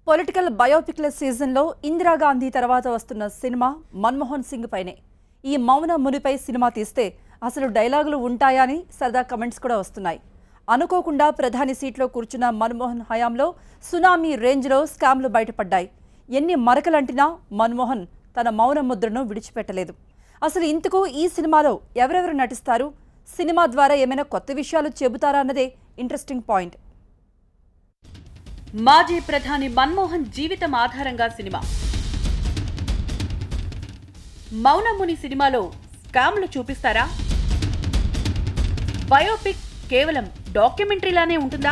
political బయోపిక్ల సీజన్లో ఇందిరాగాంధీ తర్వాత వస్తున్న సినిమా మన్మోహన్ సింగ్ పైనే ఈ మౌన మునిపై సినిమా తీస్తే అసలు డైలాగులు ఉంటాయా అని సరదా కమెంట్స్ కూడా వస్తున్నాయి అనుకోకుండా ప్రధాని సీట్లో కూర్చున్న మన్మోహన్ హయాంలో సునామీ రేంజ్లో స్కామ్లు బయటపడ్డాయి ఎన్ని మరకలంటినా మన్మోహన్ తన మౌన ముద్రను విడిచిపెట్టలేదు అసలు ఇంతకు ఈ సినిమాలో ఎవరెవరు నటిస్తారు సినిమా ద్వారా ఏమైనా కొత్త విషయాలు చెబుతారా అన్నదే ఇంట్రెస్టింగ్ పాయింట్ మాజీ ప్రధాని మన్మోహన్ జీవితం ఆధారంగా సినిమా మౌనముని సినిమాలో స్కామ్లు చూపిస్తారా బయోపిక్ కేవలం డాక్యుమెంటరీలానే ఉంటుందా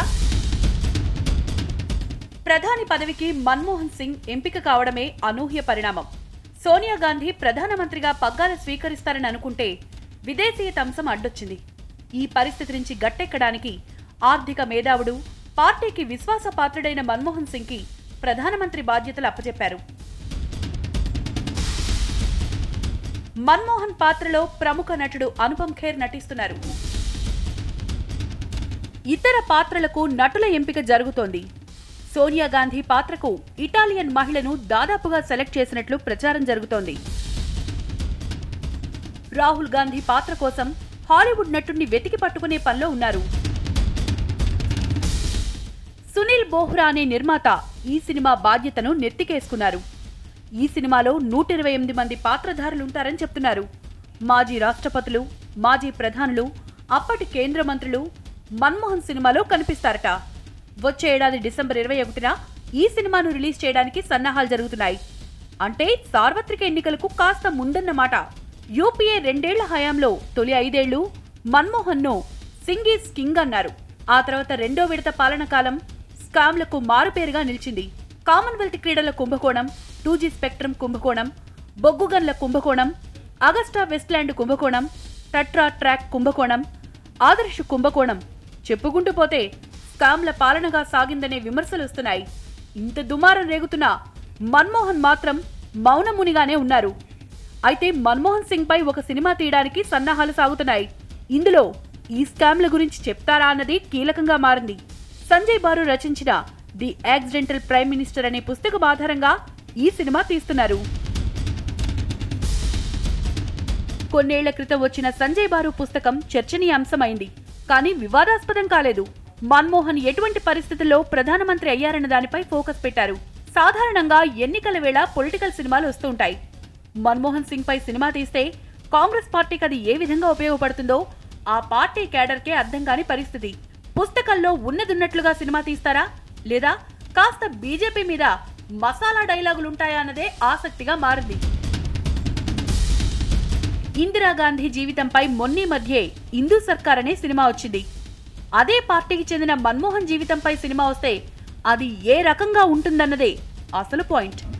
ప్రధాని పదవికి మన్మోహన్ సింగ్ ఎంపిక కావడమే అనూహ్య పరిణామం సోనియా గాంధీ ప్రధానమంత్రిగా పగ్గాలు స్వీకరిస్తారని అనుకుంటే విదేశీయత అంశం అడ్డొచ్చింది ఈ పరిస్థితి నుంచి గట్టెక్కడానికి ఆర్థిక మేధావుడు పార్టీకి విశ్వాసపాత్రుడైన మన్మోహన్ సింగ్కి ప్రధానమంత్రి బాధ్యతలు అప్పచెప్పారు మన్మోహన్ పాత్రలో ప్రముఖ నటుడు అనుపమ్ ఖేర్ నటిస్తున్నారు ఇతర పాత్రలకు నటుల ఎంపిక జరుగుతోంది సోనియా గాంధీ పాత్రకు ఇటాలియన్ మహిళను దాదాపుగా సెలెక్ట్ చేసినట్లు ప్రచారం జరుగుతోంది రాహుల్ గాంధీ పాత్ర కోసం హాలీవుడ్ నటుడిని వెతికి పట్టుకునే పనిలో ఉన్నారు సునీల్ బోహ్రా అనే నిర్మాత ఈ సినిమా బాధ్యతను నెత్తికేసుకున్నారు ఈ సినిమాలో నూట ఇరవై ఎనిమిది మంది పాత్రధారులుంటారని చెప్తున్నారు మాజీ రాష్ట్రపతులు మాజీ ప్రధానులు అప్పటి కేంద్ర మంత్రులు మన్మోహన్ సినిమాలో కనిపిస్తారట వచ్చే ఏడాది డిసెంబర్ ఇరవై ఒకటిన ఈ సినిమాను రిలీజ్ చేయడానికి సన్నాహాలు జరుగుతున్నాయి అంటే సార్వత్రిక ఎన్నికలకు కాస్త ముందన్నమాట యూపీఏ రెండేళ్ల హయాంలో తొలి ఐదేళ్లు మన్మోహన్ను సింగ్ ఈజ్ కింగ్ అన్నారు ఆ తర్వాత రెండో విడత పాలన కాలం స్కామ్లకు మారుపేరుగా నిలిచింది కామన్వెల్త్ క్రీడల కుంభకోణం టూ జీ స్పెక్ట్రమ్ కుంభకోణం బొగ్గుగన్ల కుంభకోణం అగస్టా వెస్ట్లాండ్ కుంభకోణం టట్రా ట్రాక్ కుంభకోణం ఆదర్శ్ కుంభకోణం చెప్పుకుంటూ పోతే స్కామ్ల పాలనగా సాగిందనే విమర్శలు వస్తున్నాయి ఇంత దుమారం రేగుతున్నా మన్మోహన్ మాత్రం మౌనమునిగానే ఉన్నారు అయితే మన్మోహన్ సింగ్ పై ఒక సినిమా తీయడానికి సన్నాహాలు సాగుతున్నాయి ఇందులో ఈ స్కామ్ల గురించి చెప్తారా అన్నది కీలకంగా మారింది సంజయ్ బారు రచించిన ది యాక్సిడెంటల్ ప్రైమ్ మినిస్టర్ అనే పుస్తకం ఆధారంగా ఈ సినిమా తీస్తున్నారు కొన్నేళ్ల క్రితం వచ్చిన సంజయ్ బారు పుస్తకం చర్చనీయాంశమైంది కానీ వివాదాస్పదం కాలేదు మన్మోహన్ ఎటువంటి పరిస్థితుల్లో ప్రధానమంత్రి అయ్యారన్న దానిపై ఫోకస్ పెట్టారు సాధారణంగా ఎన్నికల వేళ పొలిటికల్ సినిమాలు వస్తుంటాయి మన్మోహన్ సింగ్ పై సినిమా తీస్తే కాంగ్రెస్ పార్టీకి అది ఏ విధంగా ఉపయోగపడుతుందో ఆ పార్టీ కేడర్కే అర్థం కాని పరిస్థితి పుస్తకంలో ఉన్నదున్నట్లుగా సినిమా తీస్తారా లేదా కాస్త బీజేపీ మీద మసాలా డైలాగులుంటాయా అన్నదే ఆసక్తిగా మారింది ఇందిరాగాంధీ జీవితంపై మొన్నీ మధ్యే హిందూ సర్కార్ అనే సినిమా వచ్చింది అదే పార్టీకి చెందిన మన్మోహన్ జీవితంపై సినిమా వస్తే అది ఏ రకంగా ఉంటుందన్నదే అసలు పాయింట్